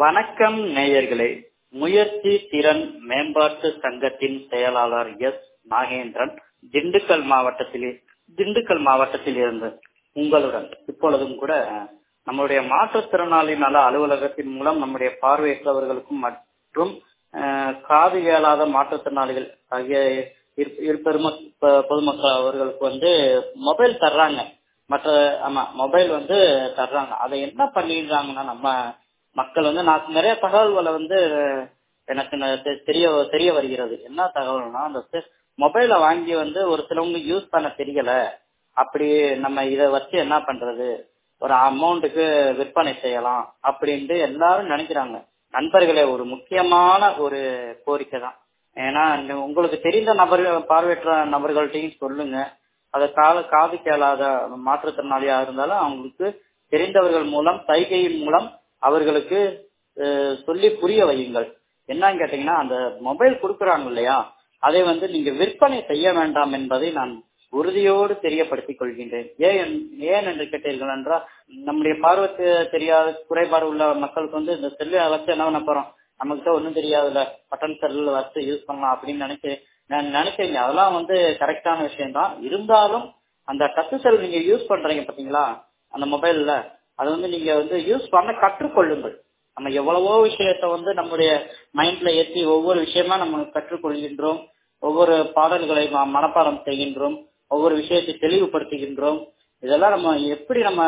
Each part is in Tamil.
வணக்கம் நேயர்களே முயற்சி திறன் மேம்பாட்டு சங்கத்தின் செயலாளர் எஸ் நாகேந்திரன் திண்டுக்கல் மாவட்டத்தில் திண்டுக்கல் மாவட்டத்தில் இருந்து உங்களுடன் இப்பொழுதும் கூட நம்முடைய மாற்றுத்திறனாளி நல அலுவலகத்தின் மூலம் நம்முடைய பார்வையற்றவர்களுக்கும் மற்றும் அஹ், காது கேளாத மாற்றுத்திறனாளிகள் ஆகிய இரு- இரு பெரும ப- பொதுமக்கள் அவர்களுக்கு வந்து மொபைல் தர்றாங்க மற்ற ஆமா மொபைல் வந்து தர்றாங்க அதை என்ன பண்ணிடுறாங்கன்னா நம்ம மக்கள் வந்து நான் நிறைய தகவல்களை வந்து எனக்கு ந- தெ- தெரிய தெரிய வருகிறது என்ன தகவல்னா அந்த மொபைலை வாங்கி வந்து ஒரு சிலவங்க யூஸ் பண்ண தெரியல அப்படி நம்ம இதை வச்சு என்ன பண்றது ஒரு அமௌண்ட்டுக்கு விற்பனை செய்யலாம் அப்படின்ட்டு எல்லாரும் நினைக்கிறாங்க நண்பர்களே ஒரு முக்கியமான ஒரு கோரிக்கை தான் ஏன்னா இந்த உங்களுக்கு தெரிந்த நபர்கள் பார்வையற்ற நபர்கள்ட்டையும் சொல்லுங்க அதை காது காது கேளாத மாற்றுத்திறனாளியா இருந்தாலும் அவங்களுக்கு தெரிந்தவர்கள் மூலம் சைகையின் மூலம் அவர்களுக்கு அஹ், சொல்லி புரிய வையுங்கள் என்னன்னு கேட்டீங்கன்னா அந்த மொபைல் கொடுக்குறாங்க இல்லையா அதை வந்து நீங்க விற்பனை செய்ய வேண்டாம் என்பதை நான் உறுதியோடு தெரியப்படுத்திக் கொள்கின்றேன் ஏன் என்- ஏன் என்று கேட்டீர்கள் என்றால் நம்முடைய பார்வை தெ- தெரியாத குறைபாடு உள்ள மக்களுக்கு வந்து இந்த செல்லை வச்சு என்ன பண்ண போறோம் நமக்கு ஒன்றும் தெரியாதுல்ல பட்டன் செல்லில் வச்சு யூஸ் பண்ணலாம் அப்படின்னு நினைச்சு நான் நினைக்கிறீங்க அதெல்லாம் வந்து கரெக்டான விஷயம் தான் இருந்தாலும் அந்த டச்சு செல் நீங்க யூஸ் பண்றீங்க பாத்தீங்களா அந்த மொபைல்ல அது வந்து நீங்க வந்து யூஸ் பண்ண கற்றுக்கொள்ளுங்கள் நம்ம எவ்வளவோ விஷயத்த வந்து நம்முடைய மைண்ட்ல ஏற்றி ஒவ்வொரு விஷயமா நம்ம கற்றுக்கொள்கின்றோம் ஒவ்வொரு பாடல்களை ம- மனப்பாடம் செய்கின்றோம் ஒவ்வொரு விஷயத்தை தெளிவுபடுத்துகின்றோம் இதெல்லாம் நம்ம எப்படி நம்ம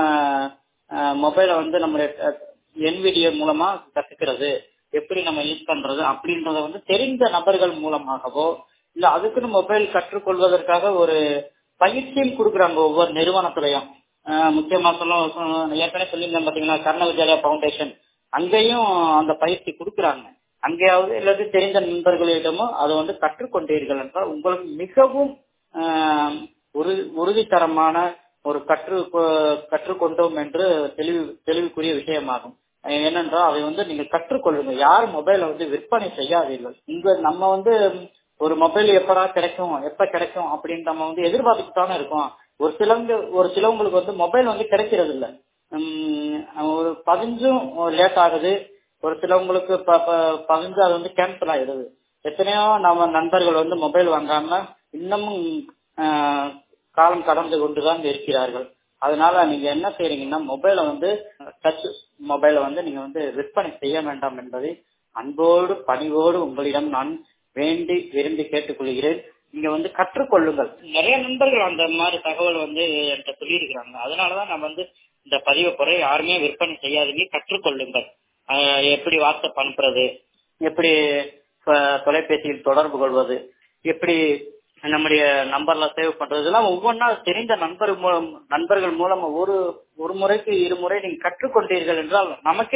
மொபைலை வந்து நம்முடைய என்விடியோ மூலமா கத்துக்கிறது எப்படி நம்ம யூஸ் பண்றது அப்படின்றத வந்து தெரிந்த நபர்கள் மூலமாகவோ இல்ல அதுக்குன்னு மொபைல் கற்றுக்கொள்வதற்காக ஒரு பயிற்சியும் கொடுக்குறாங்க ஒவ்வொரு நிறுவனத்திலையும் ஆஹ் முக்கியமா சொல்ல சொல்ல- ஏற்கனவே சொல்லியிருந்தேன் பாத்தீங்கன்னா கர்ண வித்யாலயா பவுண்டேஷன் அங்கேயும் அந்த பயிற்சி கொடுக்குறாங்க அங்கேயாவது இல்லது தெரிந்த நண்பர்களிடமோ அதை வந்து கற்றுக்கொண்டீர்கள் என்றால் உங்களுக்கு மிகவும் ஆஹ், உறு உறுதித்தரமான ஒரு கற்று கொ- கற்றுக்கொண்டோம் என்று தெளிவு தெளிவுக்குரிய விஷயமாகும் ஏனென்றால் அதை வந்து நீங்க கற்றுக்கொள்ளுங்க யார் மொபைலை வந்து விற்பனை செய்யாதீர்கள் இங்க நம்ம வந்து ஒரு மொபைல் எப்படா கிடைக்கும் எப்ப கிடைக்கும் அப்படின்னு நம்ம வந்து எதிர்பார்த்துட்டு தானே இருக்கோம் ஒரு சிலவங்க ஒரு சிலவங்களுக்கு வந்து மொபைல் வந்து கிடைக்கிறது இல்ல உம், ஒரு பதிஞ்சும் லேட் ஆகுது ஒரு சிலவங்களுக்கு ப- ப- பதிஞ்சு அது வந்து கேன்சல் ஆயிடுது எத்தனையோ நம்ம நண்பர்கள் வந்து மொபைல் வாங்காம இன்னமும் ஆஹ், காலம் கடந்து கொண்டுதான் இருக்கிறார்கள் அதனால நீங்க என்ன செய்றீங்கன்னா மொபைலை வந்து டச் மொபைலை வந்து நீங்க வந்து விற்பனை செய்ய வேண்டாம் என்பதை அன்போடு பணிவோடு உங்களிடம் நான் வேண்டி விரும்பி கேட்டுக்கொள்கிறேன் நீங்க வந்து கற்றுக்கொள்ளுங்கள் நிறைய நண்பர்கள் அந்த மாதிரி தகவல் வந்து என்கிட்ட சொல்லியிருக்கிறாங்க அதனாலதான் நான் வந்து இந்த பதிவை குறை யாருமே விற்பனை செய்யாதீங்க கற்றுக்கொள்ளுங்கள் ஆஹ் எப்படி வாட்ஸ்அப் அனுப்புறது எப்படி ப- தொலைபேசியில் தொடர்பு கொள்வது எப்படி நம்முடைய நம்பர்ல சேவ் பண்றது இதெல்லாம் ஒவ்வொன்றா தெரிந்த நண்பர் மூலம் நண்பர்கள் மூலம் ஒரு ஒரு முறைக்கு இருமுறை நீங்க கற்றுக்கொண்டீர்கள் என்றால் நமக்கே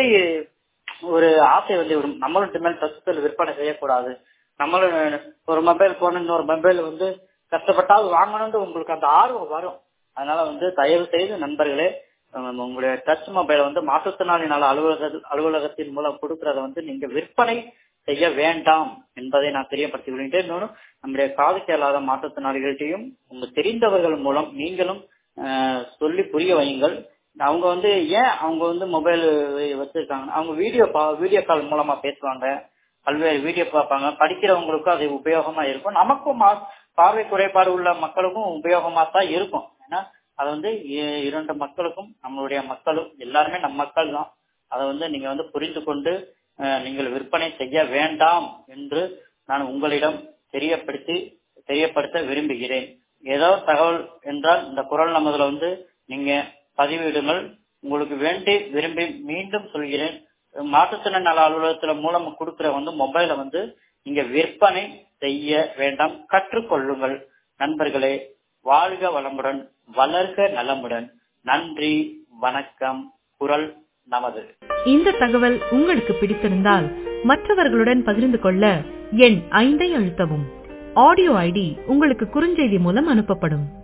ஒரு ஆசை வந்து விடும் நம்மளும் மேல் டச்சுகள் விற்பனை செய்யக்கூடாது நம்மளும் ஒரு மொபைல் போன இன்னொரு மொபைல் வந்து கஷ்டப்பட்டாவது வாங்கணும்னு உங்களுக்கு அந்த ஆர்வம் வரும் அதனால வந்து தயவு செய்து நண்பர்களே உம், உங்களுடைய டச் மொபைலை வந்து மாற்றுத்திறனாளி நல அலுவலக அலுவலகத்தின் மூலம் கொடுக்கறத வந்து நீங்க விற்பனை செய்ய வேண்டாம் என்பதை நான் தெரியப்படுத்திக் கொள்கின்றேன் இன்னொன்னு நம்முடைய காது கேளாத மாற்றுத்திறனாளிகள்ட்டையும் உங்க தெரிந்தவர்கள் மூலம் நீங்களும் ஆஹ், சொல்லி புரிய வையுங்கள் அவங்க வந்து ஏன் அவங்க வந்து மொபைல் வச்சிருக்காங்க அவங்க வீடியோ வீடியோ கால் மூலமா பேசுவாங்க பல்வேறு வீடியோ பார்ப்பாங்க படிக்கிறவங்களுக்கும் அது உபயோகமா இருக்கும் நமக்கும் மா- பார்வை குறைபாடு உள்ள மக்களுக்கும் உபயோகமா தான் இருக்கும் ஏன்னா அது வந்து இ- இரண்டு மக்களுக்கும் நம்மளுடைய மக்களும் எல்லாருமே நம் மக்கள் தான் அதை வந்து நீங்க வந்து புரிந்து கொண்டு அஹ், நீங்கள் விற்பனை செய்ய வேண்டாம் என்று நான் உங்களிடம் தெரியப்படுத்தி தெரியப்படுத்த விரும்புகிறேன் ஏதோ தகவல் என்றால் இந்த குரல் நமதுல வந்து நீங்க பதிவிடுங்கள் உங்களுக்கு வேண்டி விரும்பி மீண்டும் சொல்கிறேன் மாற்றுத்திறன் நல அலுவலகத்துல மூலம் கொடுக்கிற வந்து மொபைலை வந்து நீங்க விற்பனை செய்ய வேண்டாம் கற்றுக்கொள்ளுங்கள் நண்பர்களே வாழ்க வளமுடன் வளர்க நலமுடன் நன்றி வணக்கம் குரல் நமது இந்த தகவல் உங்களுக்கு பிடித்திருந்தால் மற்றவர்களுடன் பகிர்ந்து கொள்ள எண் ஐந்தை அழுத்தவும் ஆடியோ ஐடி உங்களுக்கு குறுஞ்செய்தி மூலம் அனுப்பப்படும்